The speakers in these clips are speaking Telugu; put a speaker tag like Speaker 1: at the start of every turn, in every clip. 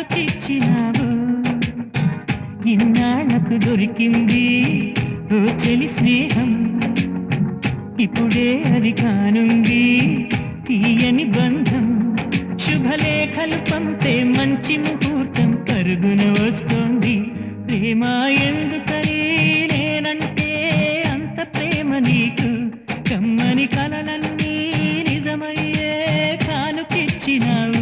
Speaker 1: కానుకిచ్చినావు ఇన్నాళ్లకు దొరికింది ఓ చెలి స్నేహం ఇప్పుడే అది కానుంది తీయని బంధం శుభలేఖలు పంపే మంచి ముహూర్తం పరుగున వస్తోంది ప్రేమ ఎందుకని నేనంటే అంత ప్రేమ నీకు కమ్మని కలలన్నీ నిజమయ్యే కానుకిచ్చినావు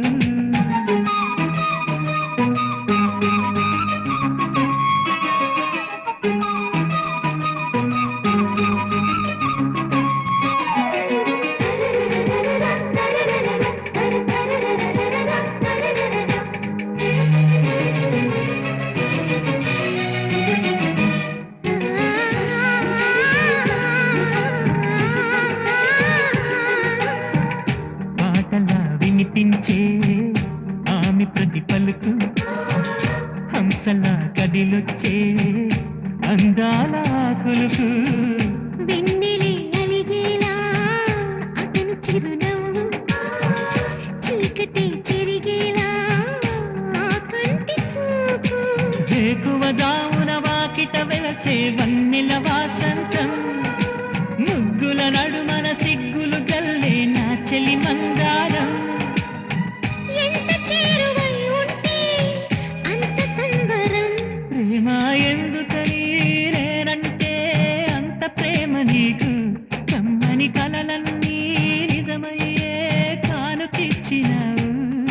Speaker 1: పాటలా వినిపించే ఆమె ప్రతి పలుకు హంసలా కదిలొచ్చే అందాల కొలుకు
Speaker 2: వెన్నెలే అలిగేలా అతను చిరునవ్వు చీకటి చెరిగేలా ఆ కంటి చూపు
Speaker 1: వేకువ దామున వాకిట వెలసే వన్నెల వాసంతం ముగ్గుల నడుమన సిగ్గులు జల్లే నా చెలి మందారం
Speaker 2: ఎంత చేరువై ఉంటే అంత సంబరం
Speaker 1: ప్రేమ ఎందుకని నేనంటే అంత ప్రేమ నీకు కమ్మని కలలన్నీ నిజమయ్యే కానుకిచ్చినావు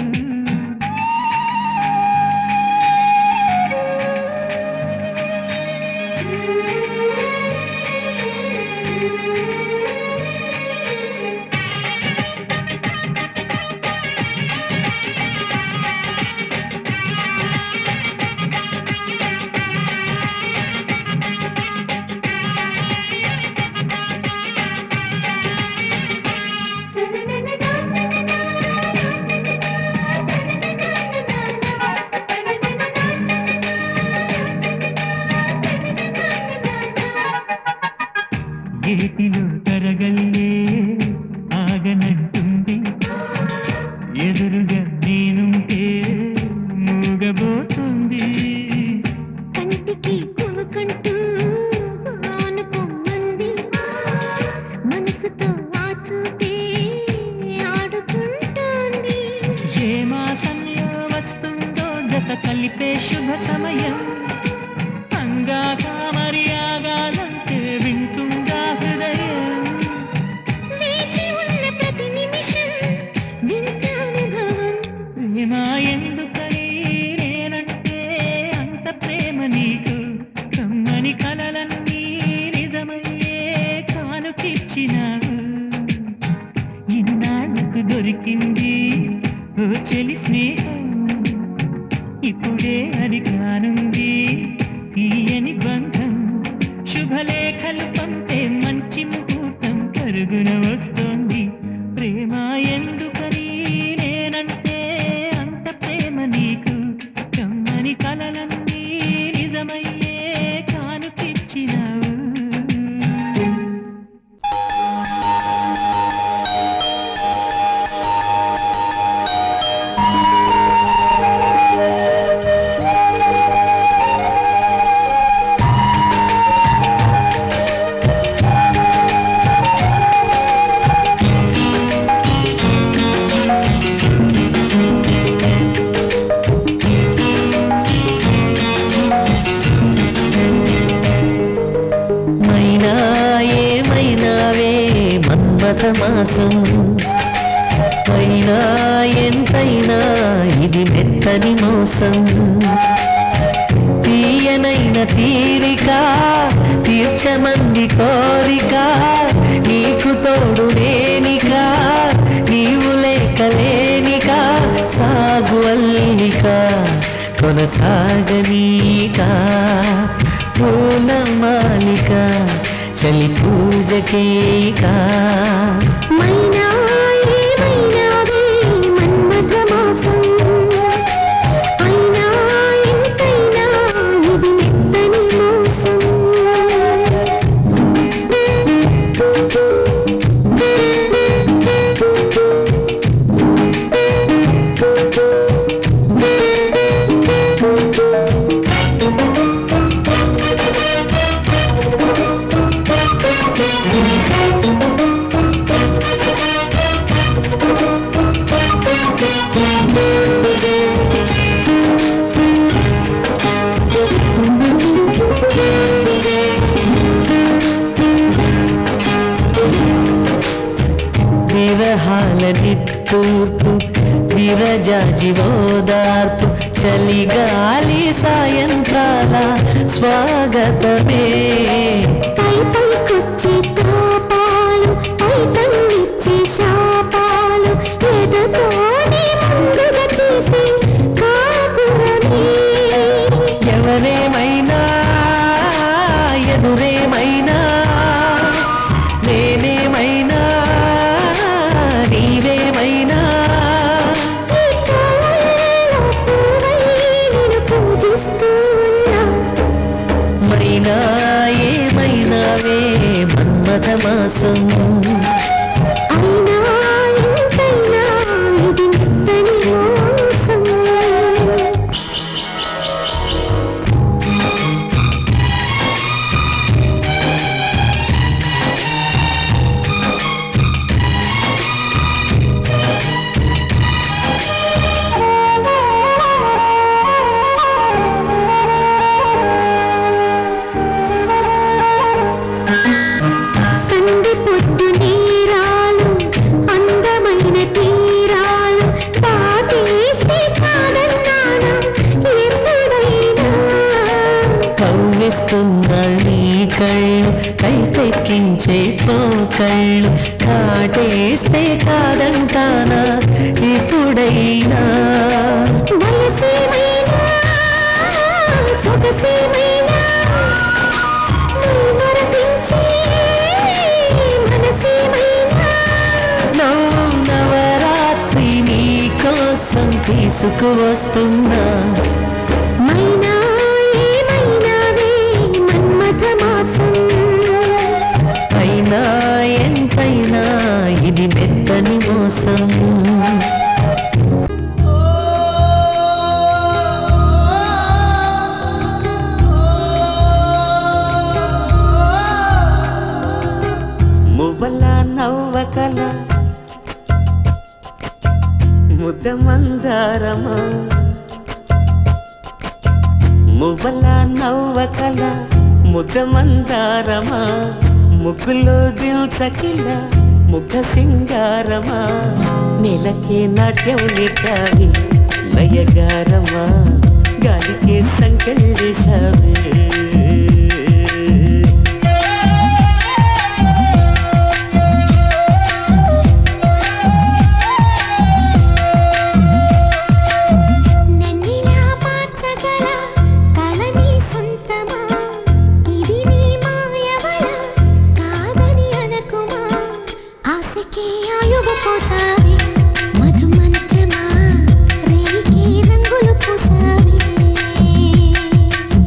Speaker 1: ఏటిలో తరగల్లే ఆగనంటుంది ఎదురుగా నేనుంటే మూగబోతుంది
Speaker 2: కంటికి కొనుకంటూ ఆనుకున్నది మనసుతో ఆ చూపే ఆడుకుంటోంది
Speaker 1: ఏ మాసంలో వస్తుందో జత కలిపే శుభ సమయం అంగాక మరి ఆగాలంటే వింటుందా హృదయం
Speaker 2: వేచి ఉన్న ప్రతి నిమిషం వింత అనుభవం
Speaker 1: ప్రేమ ఎందుకని నేనంటే అంత ప్రేమ నీకు కమ్మని కలలన్నీ నిజమయ్యే కానుకిచ్చినావు ఇన్నాళ్లకు దొరికింది ఓ చెలి స్నేహం ఇప్పుడే అది కానుంది తీయని బంధం శుభలేఖలు పంపే మంచి ముహూర్తం పరుగున వస్తోంది ప్రేమ ఎందుకని నేనంటే అంత ప్రేమ నీకు కమ్మని కలలన్నీ నిజమయ్యే కానుకిచ్చినావు మైనా ఏమైనావే మన్మథ మాసం అయినా ఎంతైనా ఇది మెత్తని మోసం తీయనైన తీరిక తీర్చమంది కోరిక నీకు తోడు నేనిక నీవు లేకలేనిక సాగు అల్లిక కొనసాగనీక పూల మాలిక చలి పూజకేక
Speaker 2: మైనా ఏమైనావే మన్మథ మాసం అయినా ఎంతైనా ఇది మెత్తని మోసం
Speaker 1: నిట్టూర్పు విరజాజివోదార్పు చలిగాలి సాయంత్రాల స్వాగతమే
Speaker 2: పై పైకొచ్చే తాపాలు పై తన్నిచ్చే శాపాలు ఎదతోనే ముందుగా చేసే కాపురమే
Speaker 1: ఎవరేమైనా ఎదురేమైనా నేనేమైనా నీవేమైనా
Speaker 2: ఈ కాలంలో పువ్వై నిన్ను పూజిస్తూ ఉన్నా
Speaker 1: మైనా ఏమైనావే మన్మథ మాసం
Speaker 2: అయినా ఎంతైనా ఇది మెత్తని మోసం సంధి పొద్దు నేరాలు అందమైన తీరాలు దాటేస్తే కాదన్నానా ఎప్పుడైనా
Speaker 1: కవ్విస్తున్న నీ కళ్ళు కైపెక్కించే పోకళ్ళు కాటేస్తే కాదంటానా ఇప్పుడైనా
Speaker 2: వయసేమైనా సొగసేమైనా నీ మరపించే మనసేమైనా
Speaker 1: నవ్వు నవరాత్రి నీ కోసం తీసుకువస్తున్నా
Speaker 2: మైనా ఏమైనావే మన్మథ మాసం
Speaker 1: అయినా ఎంతైనా ఇది మెత్తని మోసం మువ్వల నవ్వకల ముద్ద మందారమా మువ్వల నవ్వకల ముద్ద మందారమా ముగ్గులో దిల్చకిల ముగ్ధ సింగారమా నెలకే నాట్యం నిట్టావి లయగారమా గాలికే సంకల్లేశావే
Speaker 2: నన్నిలా మార్చగల కళ నీ సొంతమా ఇది నీ మాయవల కాదని అనకుమా ఆశకే ఆయువు పోసావి మధు మంత్రమా రేయికి రంగులు పూసావి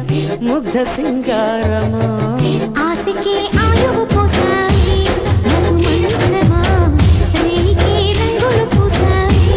Speaker 1: ముగ్ధ సింగారమా
Speaker 2: ఆశకే ఆయువు పోసాయి మధు మంత్రమా రేకే రంగులు పూసాయి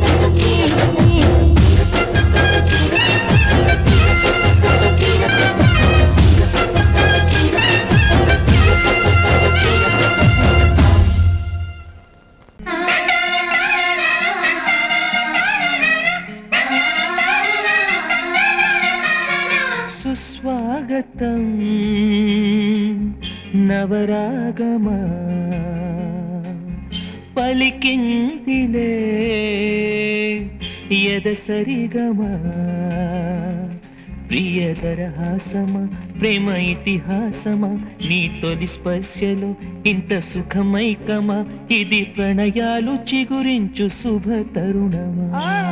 Speaker 1: సుస్వాగతం నవరాగమా పలికిందిలే యద సరిగమా ప్రియదరహాసమా ప్రేమ ఇతిహాసమా నీ తొలి స్పర్శలో ఇంత సుఖమైకమా ఇది ప్రణయాలు చిగురించు శుభ తరుణమా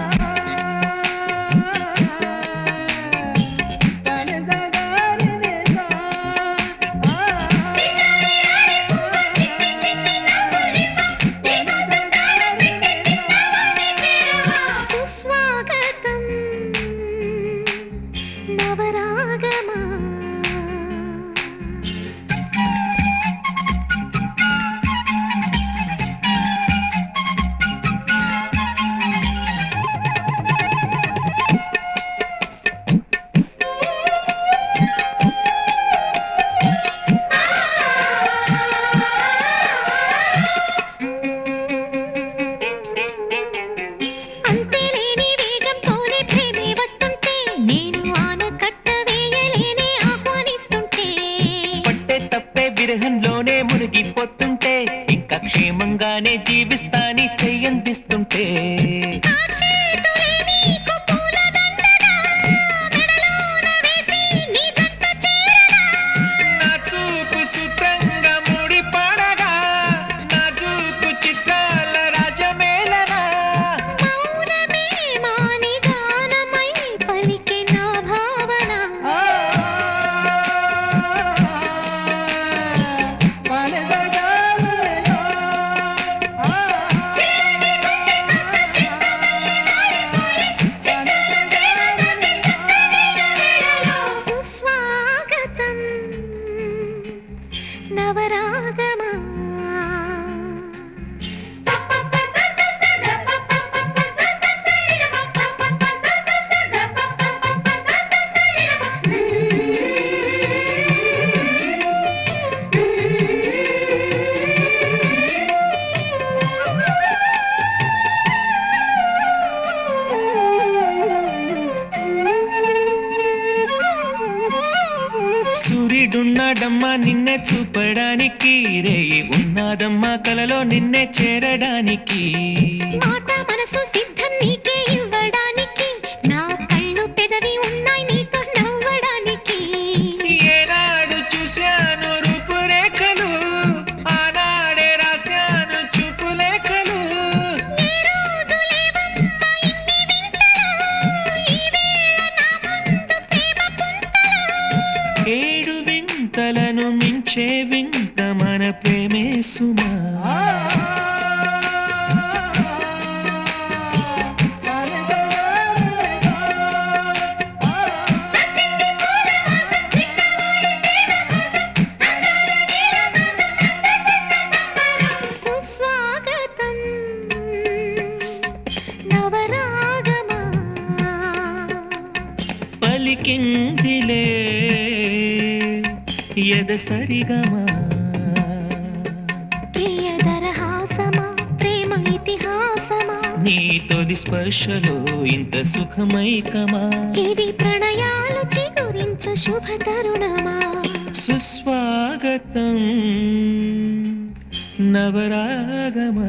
Speaker 2: సుస్వాగతం నవరాగమా అంతేలేని వేగంతోనే ప్రేమే వస్తుంటే నేను ఆనకట్ట వేయలేనే ఆహ్వానిస్తుంటే
Speaker 1: పట్టే తప్పే విరహంలోనే మునిగిపోతుంటే ఇంకా క్షేమంగానే జీవిస్తాని చెయ్యందిస్తుంటే
Speaker 2: ఆ చేతులే నీకు పూలదండగా మెడలోన వేసి నీ జంట చేరనా
Speaker 1: నా చూపు సూత్రంగా ముడి పడగా నా చూపు చిత్రాల రాజమేళనా
Speaker 2: మౌనమే మాని గానమై పలికే నా భావన సుస్వాగతం నవరాగమా
Speaker 1: సూర్యుడున్నాడమ్మా నిన్నే చూపడానికి రేయి ఉన్నాదమ్మా కలలో నిన్నే చేరడానికి
Speaker 2: మాట మనసు సిద్ధం నీకే ఇవ్వడానికి నా కళ్ళు పెదవి ఉన్నాయి నీతో నవ్వడానికి
Speaker 1: ఏనాడు చూశాను రూపురేఖలు ఆనాడే రాశాను చూపులేఖలు
Speaker 2: ఏ రోజు లేవమ్మా ఇన్ని వింతలు ఈ వేళ నా ముందు ప్రేమ పుంతలు
Speaker 1: ఏడు వింతలను మించే వింత మన ప్రేమే సుమా
Speaker 2: సుస్వాగతం నవరాగమా
Speaker 1: పలికిందిలే యద సరిగమా
Speaker 2: ప్రియదరహాసమా ప్రేమ ఇతిహాసమా
Speaker 1: నీ తొలి స్పర్శలో ఇంత సుఖమైకమా
Speaker 2: ఇది ప్రణయాలు చిగురించు శుభ తరుణమా
Speaker 1: సుస్వాగతం నవరాగమా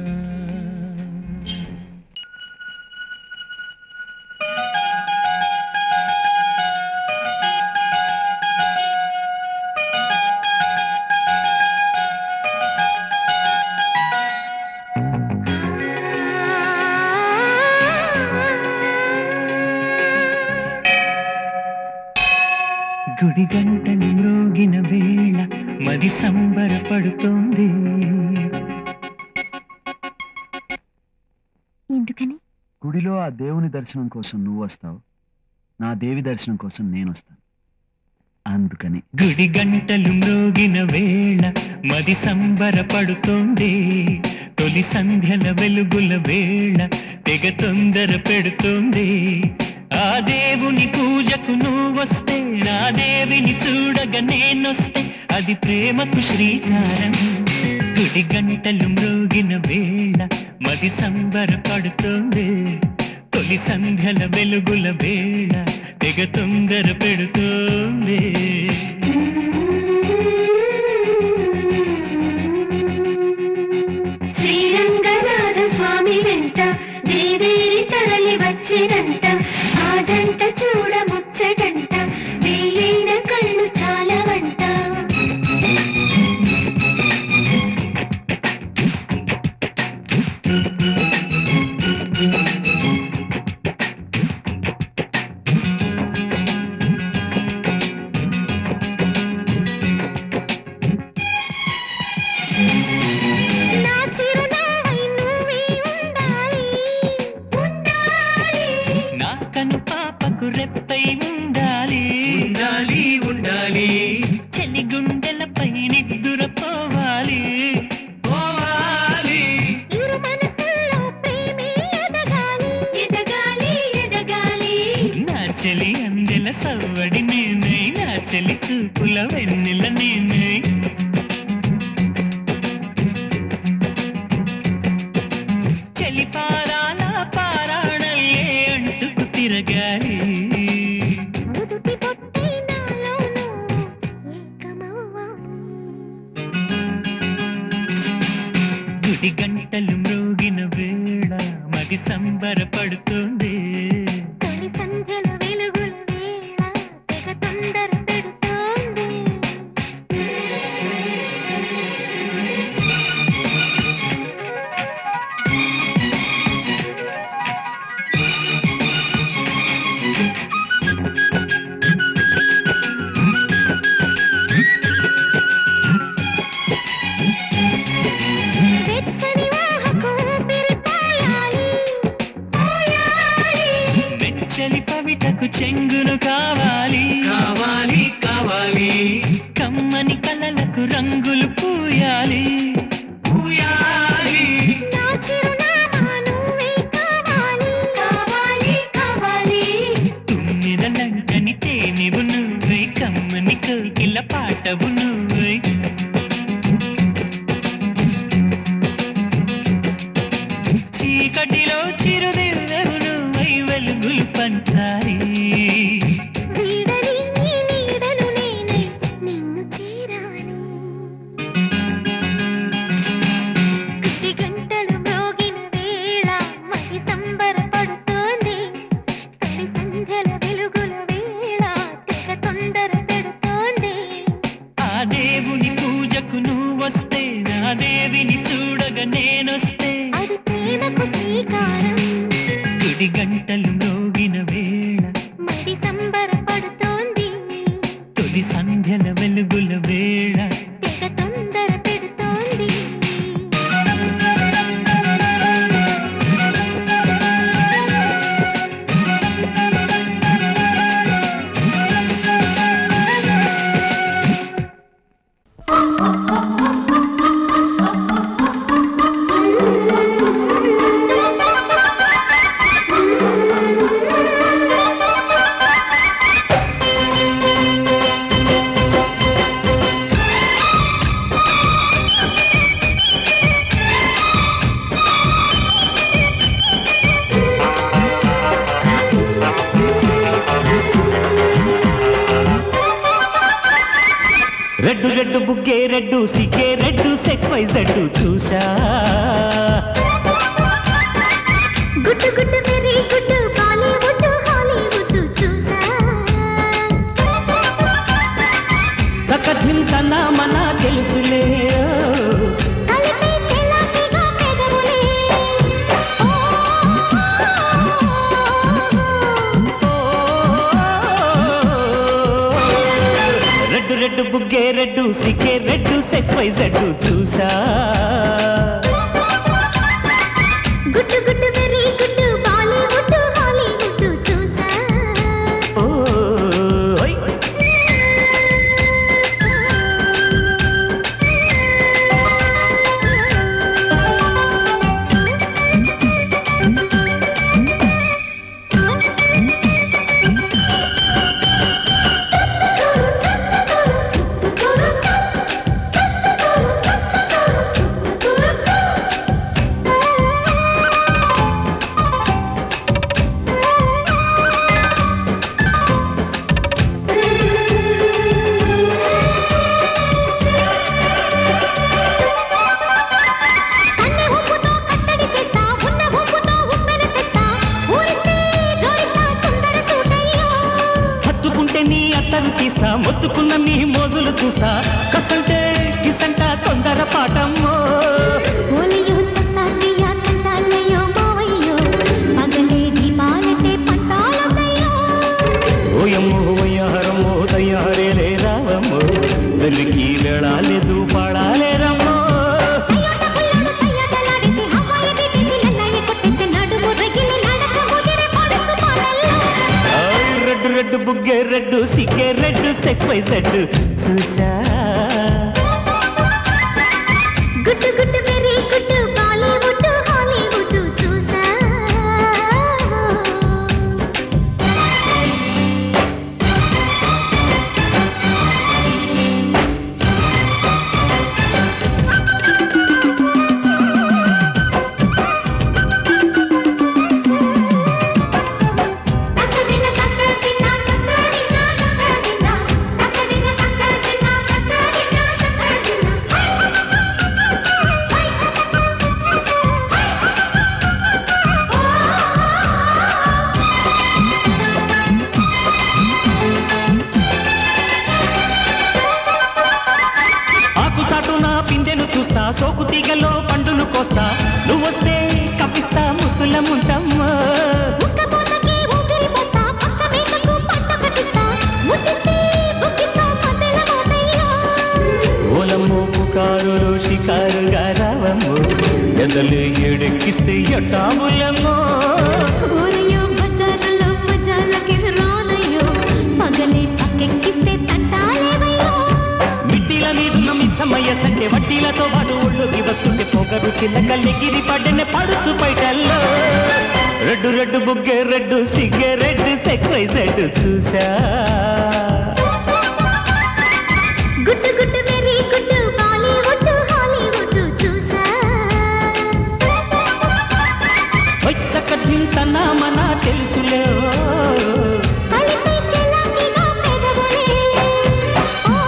Speaker 1: గుడి గంటని మ్రోగిన వేళ మది సంబరపడుతోంది
Speaker 2: ఎందుకని
Speaker 3: గుడిలో ఆ దేవుని దర్శనం కోసం నువ్వు వస్తావు నా దేవి దర్శనం కోసం నేను వస్తాను అందుకని
Speaker 1: గుడి గంటలు మ్రోగిన వేళ మది సంబరపడుతోంది తొలి సంధ్యల వెలుగుల వేళ తెగ తొందర పెడుతోంది ఆ దేవుని పూజకు నువ్వొస్తే నా దేవిని చూడగా నేనొస్తే అది ప్రేమకు శ్రీకారం గుడి గంటలు మ్రోగిన వేళ మది సంబరపడుతోంది తొలి సంధ్యల వెలుగుల వేళ తెగ తొందర పెడుతోంది
Speaker 2: శ్రీరంగనాథ స్వామి వెంట దేవేరి తరలి వచ్చినంట ఆ జంట చూడ ముచ్చటంట వేయైన కళ్ళు చాలవంట నా చిరునవ్వై నువ్వే ఉండాలి ఉండాలి
Speaker 1: నా కను పాపకు రెప్పై ఉండాలి ఉండాలి ఉండాలి చలి గుండెలపై నిద్దుర పోవాలి పోవాలి
Speaker 2: ఇరు మనసుల్లో ప్రేమే ఎదగాలి ఎదగాలి ఎదగాలి
Speaker 1: నా చెలి అందెల సవ్వడి నేనై నా చెలి చూపుల వెన్నెల నేనై చెలి పారాల పారాణల్లే అంటుకు తిరగాలి
Speaker 2: నుదుటి బొట్టై నాలోనూ ఏకమవ్వాలి
Speaker 1: గుడి గంటలు మ్రోగిన వేళ మది సంబరపడుతుంది
Speaker 2: తొలి సంధ్యల వెలుగుల వేళ తెగ తొందర పెడుతోంది వెచ్చని వాహకు ఊపిరి పోయాలి పోయాలి
Speaker 1: వెచ్చని పవిటకు చెంగును కావాలి కావాలి కావాలి కమ్మని కలలకు రంగులు పూయాలి పూయాలి
Speaker 2: నా చిరునామా నువ్వే కావాలి కావాలి కావాలి
Speaker 1: తుమ్మిదలంటని తేనెవు నువ్వై కమ్మని కోకిల పాటవు నువ్వై చీకటిలో చిరుదివ్వెవు నువ్వై వెలుగులు పంచాలి
Speaker 2: వీడని నీ నీడను నేనై నిన్ను చేరాలి గుడి గంటలు మ్రోగిన వేళ మది సంబరపడుతోంది తొలి సంధ్యల వెలుగుల వేళ తెగ తొందర పెడుతోంది
Speaker 1: ఆ దేవుని పూజకు నువ్వొస్తే నా దేవిని చూడగా నేనొస్తే
Speaker 2: అది ప్రేమకు శ్రీకారం
Speaker 1: గుడి గంటలు మ్రోగిన వేళ
Speaker 2: మది సంబరపడుతోంది
Speaker 1: తొలి సంధ్యల వెలుగుల వేళ
Speaker 2: తెగ తొందర పెడుతోంది
Speaker 1: రెడ్డు రెడ్డు బుగ్గే రెడ్డు సిగ్గే రెడ్డు సెక్స్ వై జడ్డు చూసా
Speaker 2: గుడ్డు గుడ్డు వెరీ గుడ్డు బాలీవుడ్ హాలీవుడ్ చూసా
Speaker 1: తకధిం తన మన తెలుసులే
Speaker 2: కలిపి చెలాకిగా పెదవులే ఓ,
Speaker 1: రెడ్డు రెడ్డు బుగ్గే రెడ్డు సిగ్గే రెడ్డు సెక్స్ వై జడ్డు చూసా
Speaker 2: గుడ్డు గుడ్డు వెరీ గుడ్డు బాలీవుడ్ హాలీవుడ్ చూసా
Speaker 1: ఓ ఓయ్. అతను తీస్తా మొత్తుకున్న నీ మోజులు చూస్తా కసంటే కిసంట తొందర పాటమ్మో
Speaker 2: ఓలయ్యో తసాదియ తంటాలయ్యో మావయ్యో పగలే దీపాలకే పంటాలకయ్యో
Speaker 1: ఓయమ్మో వయ్యారమ్మో తయారే రావమ్మో వెలికి వెళ్ళాలేదు పాడాలేరమ్మో
Speaker 2: అయ్యోట పుల్లడు సయ్యాటలాడేసి హవాయి తీసేసి లల్లయ్య కొట్టేస్తే నడుము రగిలి నడక ముదిరి పడుచు పాటల్లో
Speaker 1: ఆయ్ రెడ్డు రెడ్డు బుగ్గే రెడ్డు సిగ్గే రెడ్డు సెక్స్ వై సెడ్ చూసా
Speaker 2: గుట్టు గుట్టు వెరీ గుట్టు బాలీవుడ్ హాలీవుడ్ చూసా తక్కదిన తక్కదిన తక్కదిన తక్కదిన తక్కదిన తక్కదిన తక్కదిన తక్కదిన
Speaker 1: ఆకు చాటున పిందెను చూస్తా సోకు తీగలో పండును కోస్తా నువ్వొస్తే కప్పిస్తా ముద్దుల ముంటమ్మా
Speaker 2: ఉక్కపోతకి ఊపిరి పోస్తా పక్క మేకకు పంట కట్టిస్తా ముద్దిస్తే బుక్కిస్తా మధ్యల మోతయ్యో
Speaker 1: ఓలమ్మో పుకారులు షికారుగా రావమ్మో ఎదలు ఎడెక్కిస్తే ఎట్టాములమ్మో
Speaker 2: ఊరయ్యో బజారులో మజాలకి రానయ్యో పగలే పక్కెక్కిస్తే తంటాలేవయ్యో
Speaker 1: మిట్టిల మీదున్న మిస్సమ్మయ్య సంఖ్య వడ్డీలతో పాటు ఒళ్ళోకి వస్తుంటే పొగరు చిల్లకల్లెగిరి పడ్డనే పడుచు బయటల్లో రెడ్డు రెడ్డు బుగ్గే రెడ్డు సిగ్గే రెడ్డు సెక్స్ వైజెడ్ చూసా
Speaker 2: గుట్టు గుట్టు వెరీ గుట్టు బాలీవుడ్ హాలీవుడ్ చూసా
Speaker 1: వైతకథింతనా మన తెలుసులే ఓ.
Speaker 2: కలిపి చెలాకిగా పెదవులే ఓ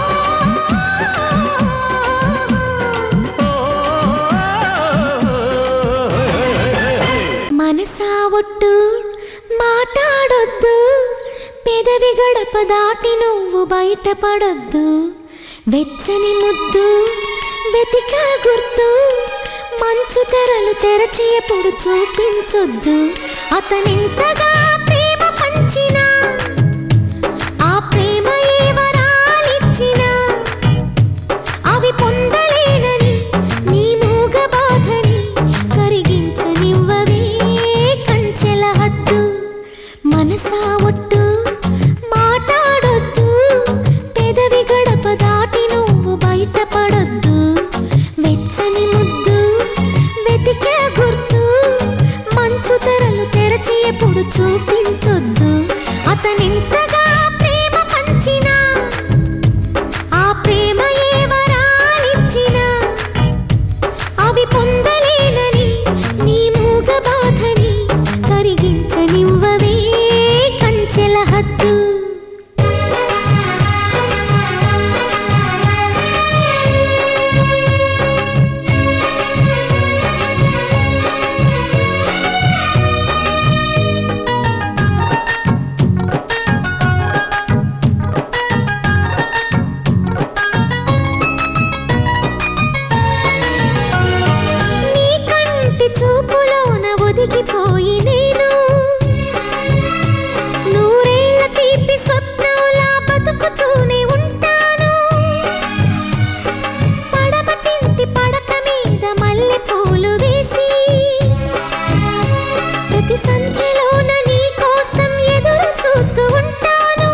Speaker 2: మనసా ఒట్టు మాట్లాడొద్దు పెదవి గడప దాటి నువ్వు బయటపడొద్దు వెచ్చని ముద్దు వెతిక గుర్తు మంచు తెరలు తెరచి ఎప్పుడు చూపించొద్దు అతనింతగా ప్రేమ పంచినా ఆ ప్రేమ ఏ వరాలిచ్చినా అవి పొందలేనని నీ మూగ బాధని కరిగించనివ్వవే కంచెల హద్దు మనసా ఒట్టు మాట్లాడొద్దు పెదవి గడప దాటి నువ్వు బయటపడొద్దు వెచ్చని ముద్దు వెతికే గుర్తు మంచు తెరలు తెరచి ఎప్పుడు చూపించొద్దు అతనింతగా ప్రేమ పంచినా ఆ ప్రేమ ఏ వరాలిచ్చినా అవి పొందలేనని నీ మూగ బాధని కరిగించనివ్వవే కంచెల హద్దు నీ కంటి చూపులోన ఒదిగిపోయి నేను నూరేళ్ల తీపి స్వప్నంలా బతుకుతూనే ఉంటాను పడమటింటి పడక మీద మల్లె పూలు వేసి ప్రతి సంధ్యలోన నీ కోసం ఎదురు చూస్తూ ఉంటాను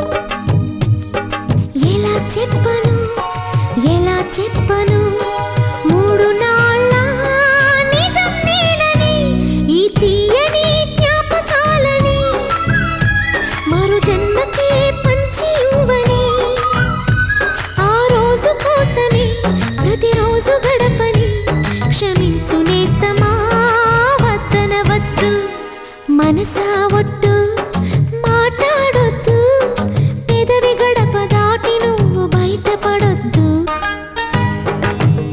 Speaker 2: ఎలా చెప్పను ఎలా చెప్పను మూడు నాళ్ళ నిజం నేనని ఈ తీయని జ్ఞాపకాలని మరు జన్మకే పంచి ఇవ్వని ఆ రోజు కోసమే ప్రతిరోజు గడపని క్షమించు నేస్తమా వద్దన వద్దు మనసా ఒట్టు మాట్లాడొద్దు పెదవి గడప దాటి నువ్వు బయటపడొద్దు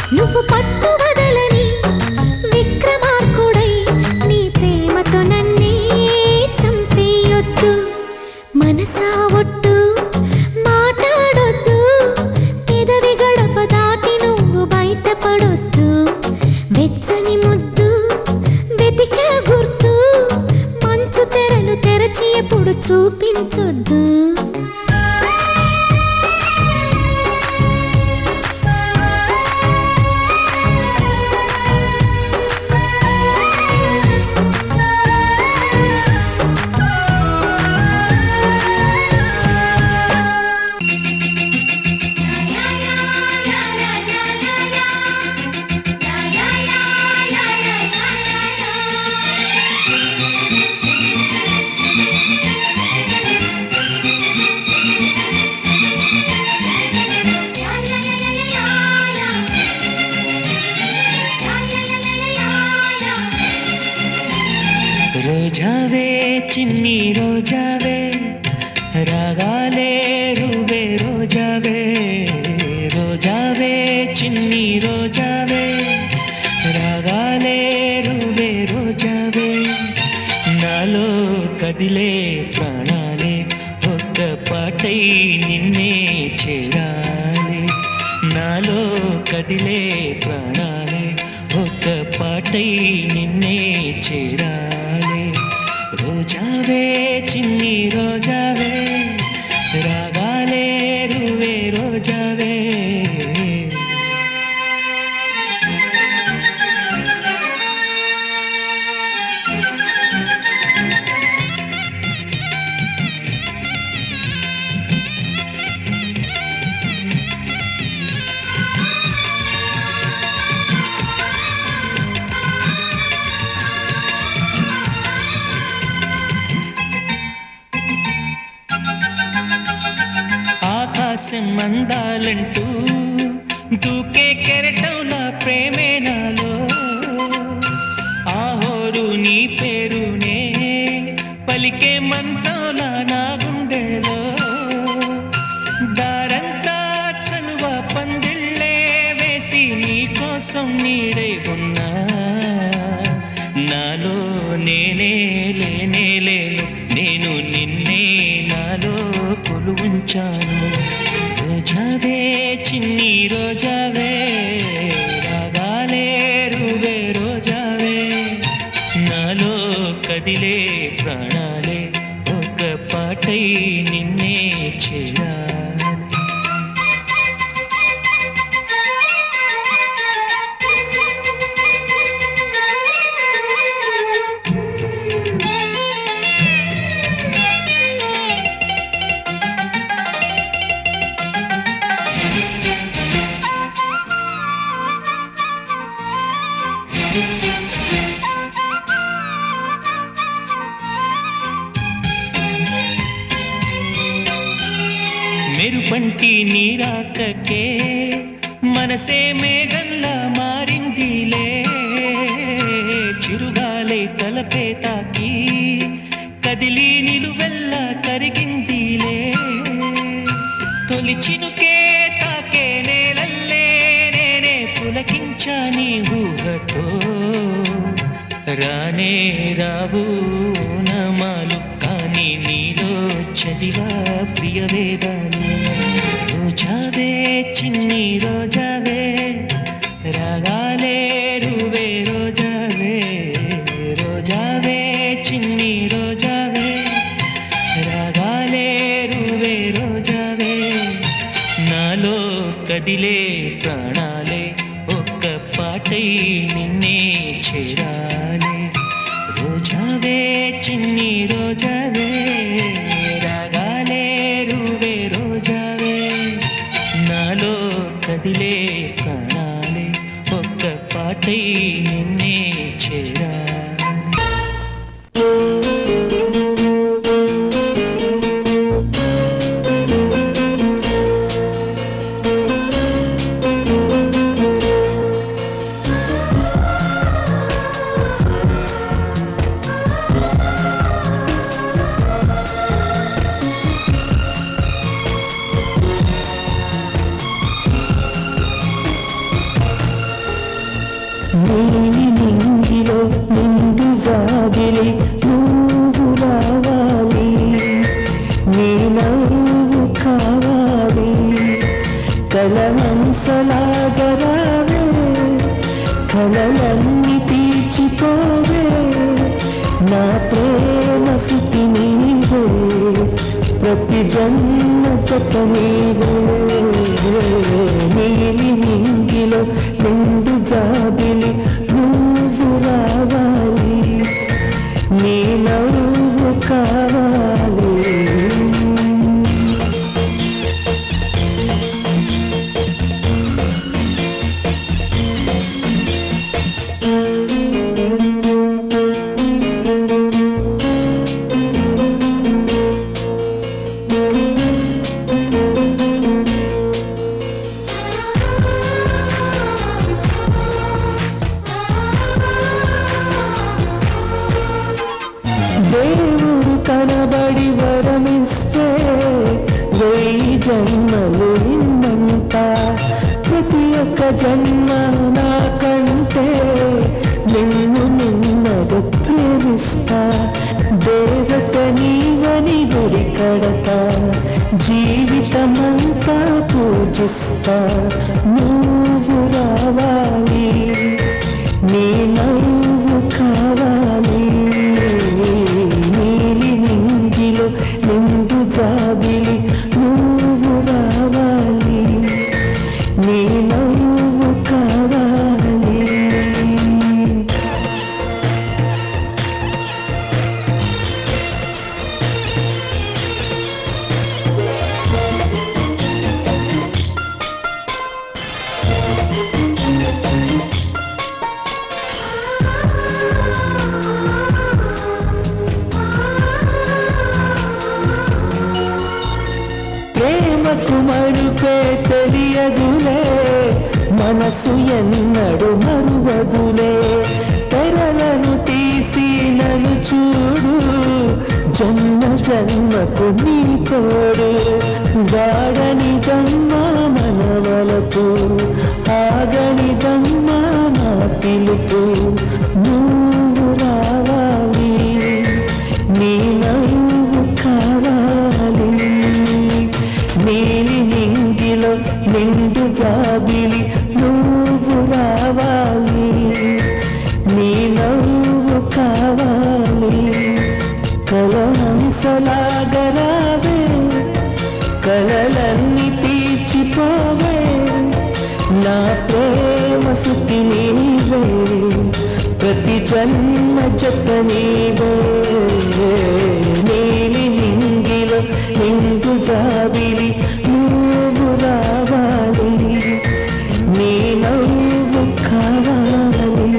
Speaker 2: నువ్వు పట్టు వదలని విక్రమార్కుడై నీ ప్రేమతో నన్నే చంపేయొద్దు మనసా ఒట్టు మాట్లాడొద్దు పెదవి గడప దాటి నువ్వు బయటపడొద్దు వెచ్చని ముద్దు వెతికే గుర్తు మంచు తెరలు తెరచి ఎప్పుడు చూపించొద్దు
Speaker 1: రోజావే చిన్ని రోజావే రాగాలే రువే రోజావే రోజావే చిన్ని రోజావే రాగాలే రువే రోజావే నాలో కదిలే ప్రాణాలే ఒక్క పాటై నిన్నే చేరాలి నాలో కదిలే ప్రాణాలే ఒక్క పాటై నిన్నే చేరాలి రోజావే చిన్ని రోజావే రాగాలే రువే రోజావే ఆకాశం అందాలంటూ దూకే కెరటంలా ప్రేమే నాలో ఆహోరు నీ పేరునే పలికే మంత్రంలా నా గుండెలో దారంతా చలువ పందిళ్ళే వేసి నీ కోసం నీడై ఉన్నా నాలో నేనే లేనే లేను నేను నిన్నే నాలో కొలువుంచాను రోజావే చిన్ని రోజావే రాగాలే రువే రోజావే నాలో కదిలే ప్రాణాలే ఒక పాటై నిన్నే చేయాలి మెరుపంటి నీరాకకే మనసే మేఘంలా మారిందిలే చిరుగాలే తలపే తాకి కదిలి నిలువెల్లా కరిగిందిలే తొలి చినుకే తాకే నేలల్లే నేనే పులకించా నీ ఊహతో రానే రావు నమాలు కానీ నీలో చదివా ప్రియ వేదాలు రోజావే చిన్ని రోజావే రాగాలే రువే రోజావే రోజావే చిన్ని రోజావే రాగాలే రువే రోజావే నాలో కదిలే ప్రాణాలే ఒక్క పాటై నిన్నే చేరాలి రోజావే చిన్ని రోజావే రాగాలే రువే రోజావే నాలో కదిలే ప్రాణాలే ఒక్క పాటై నిన్నే చేరాలి
Speaker 3: నీలి నింగిలో నిండు జాబిలి నువ్వు రావాలి నీ నవ్వు కావాలి కలహంసలాగరావే కలలన్నీ తీర్చిపోవే నా ప్రేమ సుతి నీవే ప్రతి జన్మ చెత్త నీవే నీలి నింగిలో నిండు జాబిలి నువ్వు రావాలి నీ నవ్వు కావాలి దేవుడు కనబడి వరమిస్తే వెయ్యి జన్మలు నిన్నంత ప్రతి ఒక్క జన్మ నాకంటే నిన్ను నిన్నగా ప్రేమిస్తా దేవత నీవని గుడి కడత జీవితమంతా పూజిస్తా నువ్వు రావాలి నీ నవ్వు కావాలి నీలి నింగిలో నిండు జాబిలి నువ్వు రావాలి నీ నవ్వు కావాలి ప్రేమకు మరుపే తెలియదులే మనసు ఎన్నడు మరువదులే తెరలను తీసి నన్ను చూడు జన్మ జన్మకు నీ తోడు వాడని దమ్మా మనవలకు ఆగని దమ్మా నా పిలుపు నువ్వు రావాలి నీ నవ్వు కావాలి నీలి నింగిలో నిండు జాబిలి నువ్వు రావాలి నీ నవ్వు కావాలి కలహంసలాగరావే కలలన్నీ తీర్చిపోవే నా ప్రేమ సుఖి నీవే ప్రతి జన్మ జత నీవే నీలి నింగిలో నిండు జాబిలి నువ్వు రావాలి నీ నవ్వు కావాలి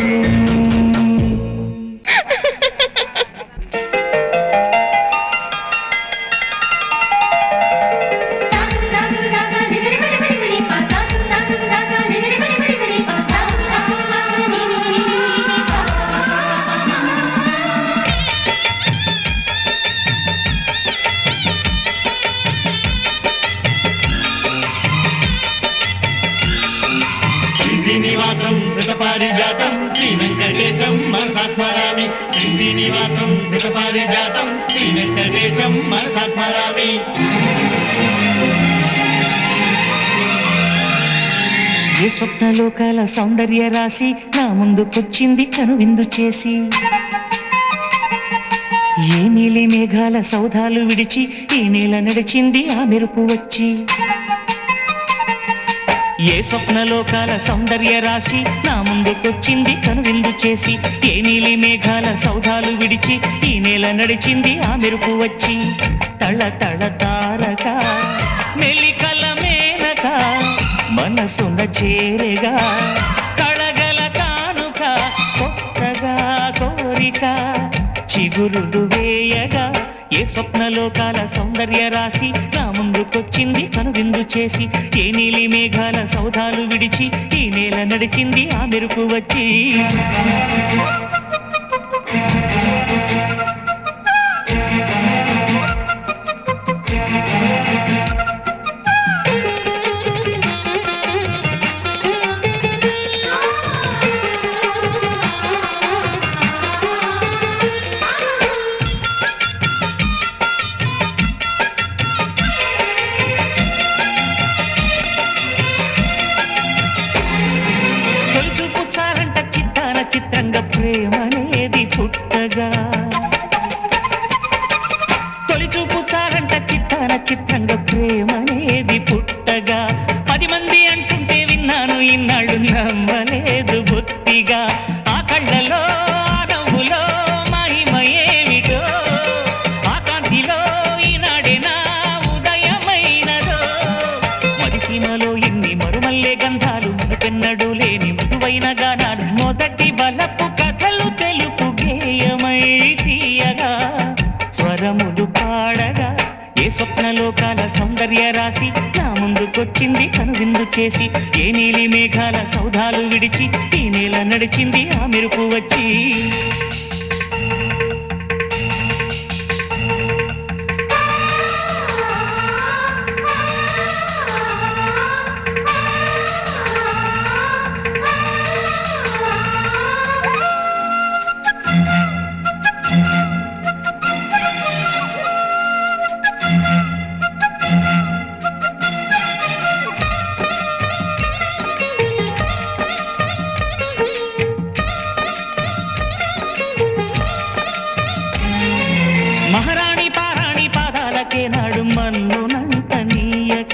Speaker 4: శ్రీ శ్రీనివాసం శతపారిజాతం శ్రీ వెంకటేశం మనసా స్మరామి శ్రీ శ్రీనివాసం శతపారిజాతం శ్రీ వెంకటేశం మనసా స్మరామి
Speaker 1: ఏ స్వప్నలోకాల సౌందర్య రాశి నా ముందుకొచ్చింది కనువిందు చేసి ఏ నీలి మేఘాల సౌధాలు విడిచి ఈ నేల నడిచింది ఆ మెరుపు వచ్చి ఏ స్వప్నలోకాల సౌందర్య రాశి నా ముందుకొచ్చింది కనువిందు చేసి ఏ నీలి మేఘాల సౌధాలు విడిచి ఈ నేల నడిచింది ఆ మెరుపు వచ్చి తళ తళ తారక మెలికల మేనక మనసున చేరగా కళగల కానుక కొత్తగా కోరిక చిగురుడు వేయగా ఏ స్వప్నలోకాల సౌందర్య రాశి నా ముందుకొచ్చింది కనువిందు చేసి ఏ నీలి మేఘాల సౌధాలు విడిచి ఈ నేల నడిచింది ఆ మెరుపు వచ్చి బొత్తిగా ఆ కళ్ళలో ఆ నవ్వులో మహిమ ఏమిటో ఆ కాంతిలో ఈనాడే నా ఉదయమైనదో మరిసీమలో ఎన్ని మరుమల్లే గంధాలు మనకెన్నడూ లేని మృదువైన గానాలు మొదటి బలపు కథలు తెలుపు గేయమై తీయగా స్వరములు పాడగా ఏ స్వప్నలోకాల సౌందర్య రాశి నా ముందుకొచ్చింది కనువిందు చేసి ఏ నీలి మేఘాల సౌధాలు విడిచి ఈ నేల నడిచింది ఆ మెరుపు వచ్చి మహారాణి పారాణి పాదాలకే నాడు మన్ను నంట నీయక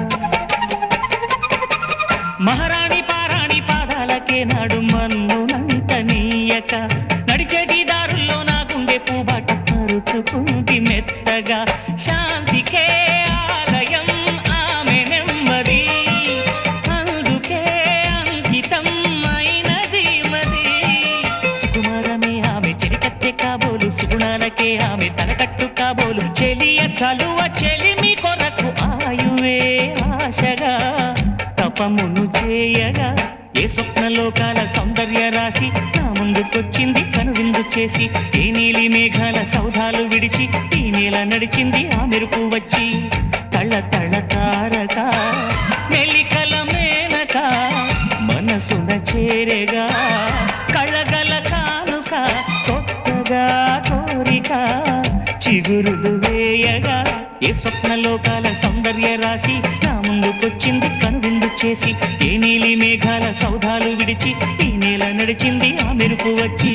Speaker 1: మహారాణి పారాణి పాదాలకే నాడు మన్ను నంట నీయక నడిచేటి దారుల్లో నా గుండె పూబాట పరుచుకుంది మెత్తగా శాంతికే ఆలయం ఆమె నెమ్మది అందుకే అంకితం అయినది మది సుకుమారమే ఆమె చెరికత్తె కాబోలు సుగుణాలకే ఆమె తలకట్టు కాబోలు చెలియ చలువ చెలిమి కొరకు ఆయువే ఆశగా తపమును చేయగా ఏ స్వప్నలోకాల సౌందర్య రాశి నా ముందుకొచ్చింది కనువిందు చేసి ఏ నీలి మేఘాల సౌధాలు విడిచి ఈ నేల నడిచింది ఆ మెరుపు వచ్చి తళ్ళ తళ్ళ తారక మెలికల మేనక మనసున చేరేగా కళ్ళగల కానుక కొత్తగా కోరిక చిగురులు వేయగా ఏ స్వప్నలోకాల సౌందర్య రాశి నా ముందుకొచ్చింది కనువిందు చేసి ఏ నీలి మేఘాల సౌధాలు విడిచి ఈ నేల నడిచింది ఆ మెరుపు వచ్చి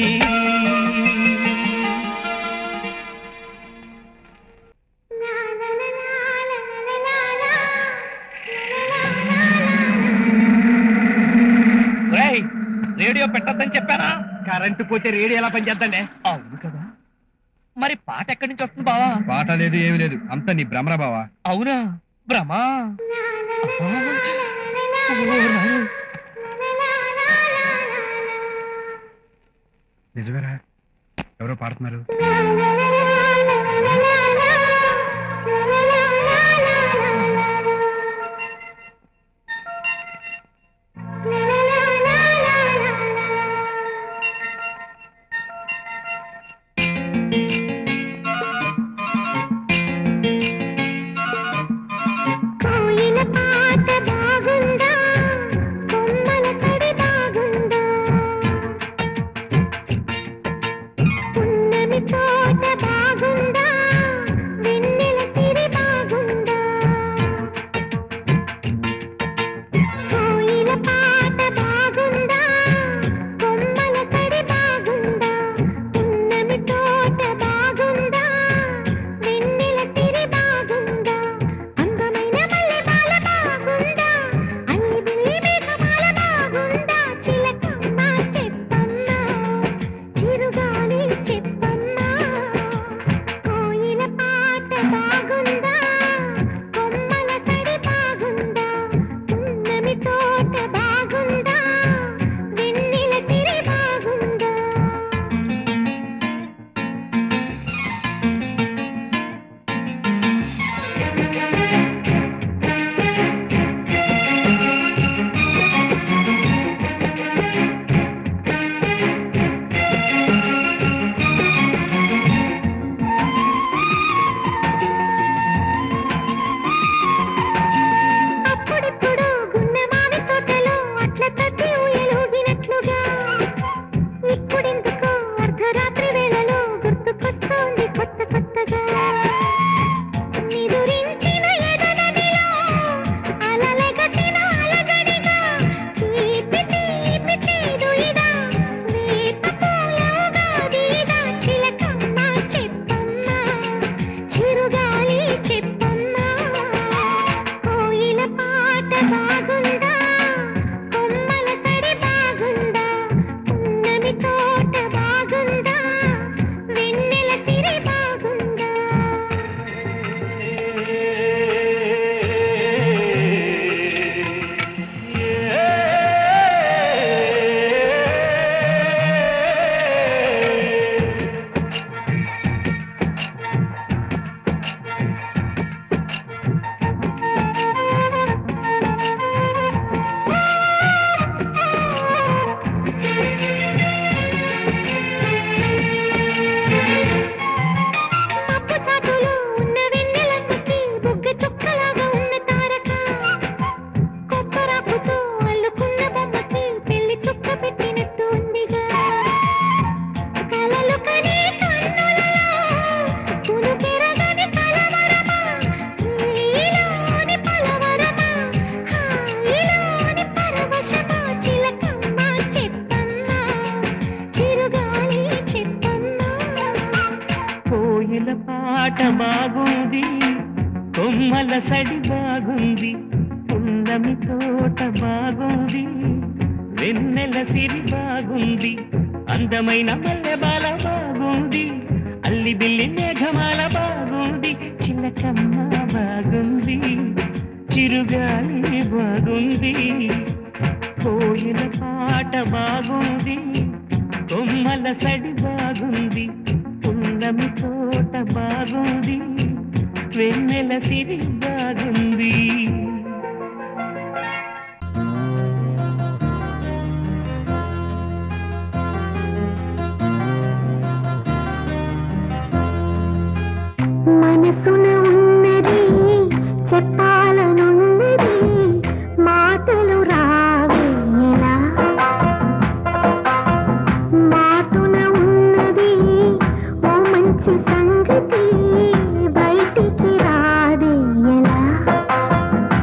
Speaker 5: రేడియో పెట్టద్దని చెప్పానా
Speaker 6: కరెంటు పోతే రేడియో ఎలా పనిచేద్దండి
Speaker 5: అవును కదా మరి పాట ఎక్కడి నుంచి వస్తుంది బావా
Speaker 6: పాట లేదు ఏమి లేదు అంత నీ భ్రమరా బావా
Speaker 5: అవునా భ్రమా అబ్బా. ఓ నాయనా.
Speaker 6: నిజమేరా ఎవరో పాడుతున్నారు
Speaker 2: కోయిల పాట బాగుందా కొమ్మల సడి బాగుందా పున్నమి తోట బాగుందా
Speaker 1: కొమ్మల సడి బాగుంది పున్నమి తోట బాగుంది వెన్నెల సిరి బాగుంది అందమైన మల్లె బాల బాగుంది అల్లి బిల్లి మేఘమాల బాగుంది చిలకమ్మ బాగుంది చిరుగాలి బాగుంది కోయిల పాట బాగుంది కొమ్మల సడి బాగుంది పున్నమి తోట బాగుంది వెన్నెల సిరి బాగుంది
Speaker 2: మనసున ఉన్నది చెప్పాలనున్నది మాటలు రావేలా మాటున ఉన్నది ఓ మంచి సంగతి బయటికి రాదేలా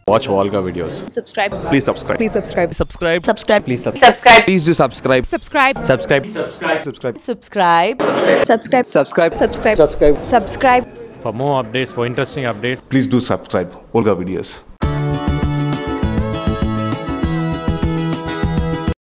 Speaker 7: Watch Volga videos.
Speaker 8: subscribe
Speaker 7: Please subscribe.
Speaker 8: please subscribe
Speaker 7: Subscribe.
Speaker 8: subscribe
Speaker 7: Please subscribe.
Speaker 8: subscribe
Speaker 7: Please do subscribe.
Speaker 8: subscribe
Speaker 7: Subscribe. Subscribe. Subscribe.
Speaker 8: subscribe subscribe
Speaker 7: Subscribe.
Speaker 8: subscribe subscribe subscribe
Speaker 9: For more updates, for interesting updates,
Speaker 10: Please do subscribe Olga Videos.